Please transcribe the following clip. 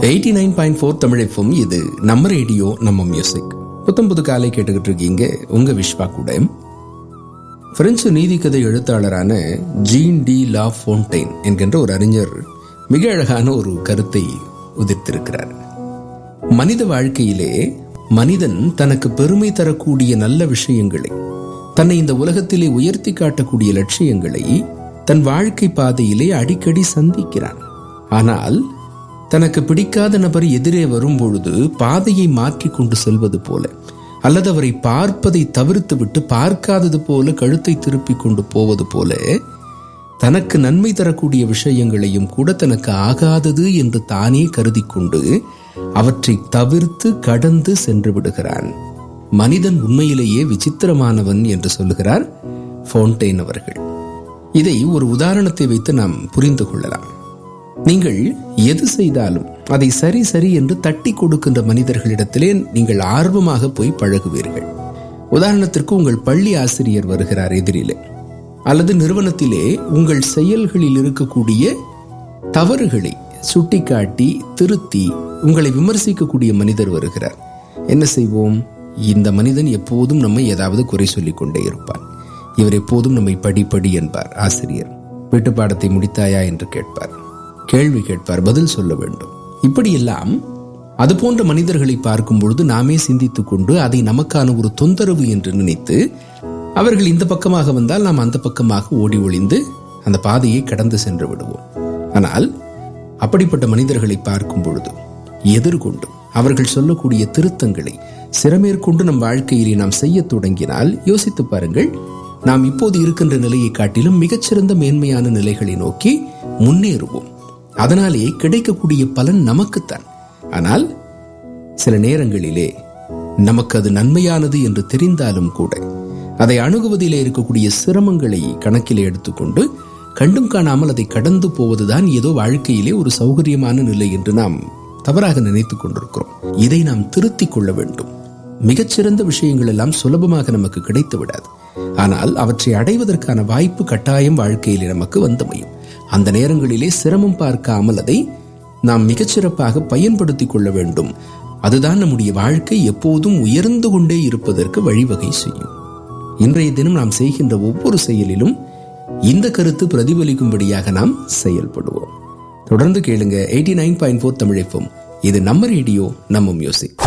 eighty nine point four தமிழைப்பும் இது நம்ம ரேடியோ நம்ம மியூசிக் புத்தம் புது காலை கேட்டுக்கிட்டு இருக்கீங்க உங்க விஸ்வா கூட பிரெஞ்சு நீதிக்கதை எழுத்தாளரான ஜீன் டி லா ஃபோன்டைன் என்கின்ற ஒரு அறிஞர் மிக அழகான ஒரு கருத்தை உதிர்த்திருக்கிறார் மனித வாழ்க்கையிலே மனிதன் தனக்கு பெருமை தரக்கூடிய நல்ல விஷயங்களை தன்னை இந்த உலகத்திலே உயர்த்தி காட்டக்கூடிய லட்சியங்களை தன் வாழ்க்கை பாதையிலே அடிக்கடி சந்திக்கிறான் ஆனால் தனக்கு பிடிக்காத நபர் எதிரே வரும் பொழுது பாதையை மாற்றிக்கொண்டு செல்வது போல அல்லது அவரை பார்ப்பதை தவிர்த்து விட்டு பார்க்காதது போல கழுத்தை திருப்பி கொண்டு போவது போல தனக்கு நன்மை தரக்கூடிய விஷயங்களையும் கூட தனக்கு ஆகாதது என்று தானே கருதி கொண்டு அவற்றை தவிர்த்து கடந்து சென்று விடுகிறான் மனிதன் உண்மையிலேயே விசித்திரமானவன் என்று சொல்லுகிறார் ஃபோன்டேன் அவர்கள் இதை ஒரு உதாரணத்தை வைத்து நாம் புரிந்து கொள்ளலாம் நீங்கள் எது செய்தாலும் அதை சரி சரி என்று தட்டி கொடுக்கின்ற மனிதர்களிடத்திலே நீங்கள் ஆர்வமாக போய் பழகுவீர்கள் உதாரணத்திற்கு உங்கள் பள்ளி ஆசிரியர் வருகிறார் எதிரிலே அல்லது நிறுவனத்திலே உங்கள் செயல்களில் இருக்கக்கூடிய தவறுகளை சுட்டிக்காட்டி திருத்தி உங்களை விமர்சிக்கக்கூடிய மனிதர் வருகிறார் என்ன செய்வோம் இந்த மனிதன் எப்போதும் நம்மை ஏதாவது குறை சொல்லிக் கொண்டே இருப்பார் இவர் எப்போதும் நம்மை படி படி என்பார் ஆசிரியர் வீட்டு பாடத்தை முடித்தாயா என்று கேட்பார் கேள்வி கேட்பார் பதில் சொல்ல வேண்டும் இப்படியெல்லாம் அது போன்ற மனிதர்களை பார்க்கும் பொழுது நாமே சிந்தித்துக் கொண்டு அதை நமக்கான ஒரு தொந்தரவு என்று நினைத்து அவர்கள் இந்த பக்கமாக வந்தால் நாம் அந்த பக்கமாக ஓடி ஒளிந்து அந்த பாதையை கடந்து சென்று விடுவோம் ஆனால் அப்படிப்பட்ட மனிதர்களை பார்க்கும் பொழுது எதிர்கொண்டு அவர்கள் சொல்லக்கூடிய திருத்தங்களை சிறமேற்கொண்டு நம் வாழ்க்கையிலே நாம் செய்ய தொடங்கினால் யோசித்து பாருங்கள் நாம் இப்போது இருக்கின்ற நிலையை காட்டிலும் மிகச்சிறந்த மேன்மையான நிலைகளை நோக்கி முன்னேறுவோம் அதனாலே கிடைக்கக்கூடிய பலன் நமக்குத்தான் ஆனால் சில நேரங்களிலே நமக்கு அது நன்மையானது என்று தெரிந்தாலும் கூட அதை அணுகுவதிலே இருக்கக்கூடிய சிரமங்களை கணக்கிலே எடுத்துக்கொண்டு கண்டும் காணாமல் அதை கடந்து போவதுதான் ஏதோ வாழ்க்கையிலே ஒரு சௌகரியமான நிலை என்று நாம் தவறாக நினைத்துக் கொண்டிருக்கிறோம் இதை நாம் திருத்திக் கொள்ள வேண்டும் மிகச்சிறந்த விஷயங்கள் எல்லாம் சுலபமாக நமக்கு கிடைத்து விடாது ஆனால் அவற்றை அடைவதற்கான வாய்ப்பு கட்டாயம் வாழ்க்கையிலே நமக்கு வந்தமையும் அந்த நேரங்களிலே சிரமம் பார்க்காமல் அதை நாம் மிகச்சிறப்பாக பயன்படுத்திக் கொள்ள வேண்டும் அதுதான் நம்முடைய வாழ்க்கை எப்போதும் உயர்ந்து கொண்டே இருப்பதற்கு வழிவகை செய்யும் இன்றைய தினம் நாம் செய்கின்ற ஒவ்வொரு செயலிலும் இந்த கருத்து பிரதிபலிக்கும்படியாக நாம் செயல்படுவோம் தொடர்ந்து கேளுங்க எயிட்டி நைன் பாயிண்ட் ஃபோர் தமிழைப்பும் இது நம்ம ரேடியோ நம்ம மியூசிக்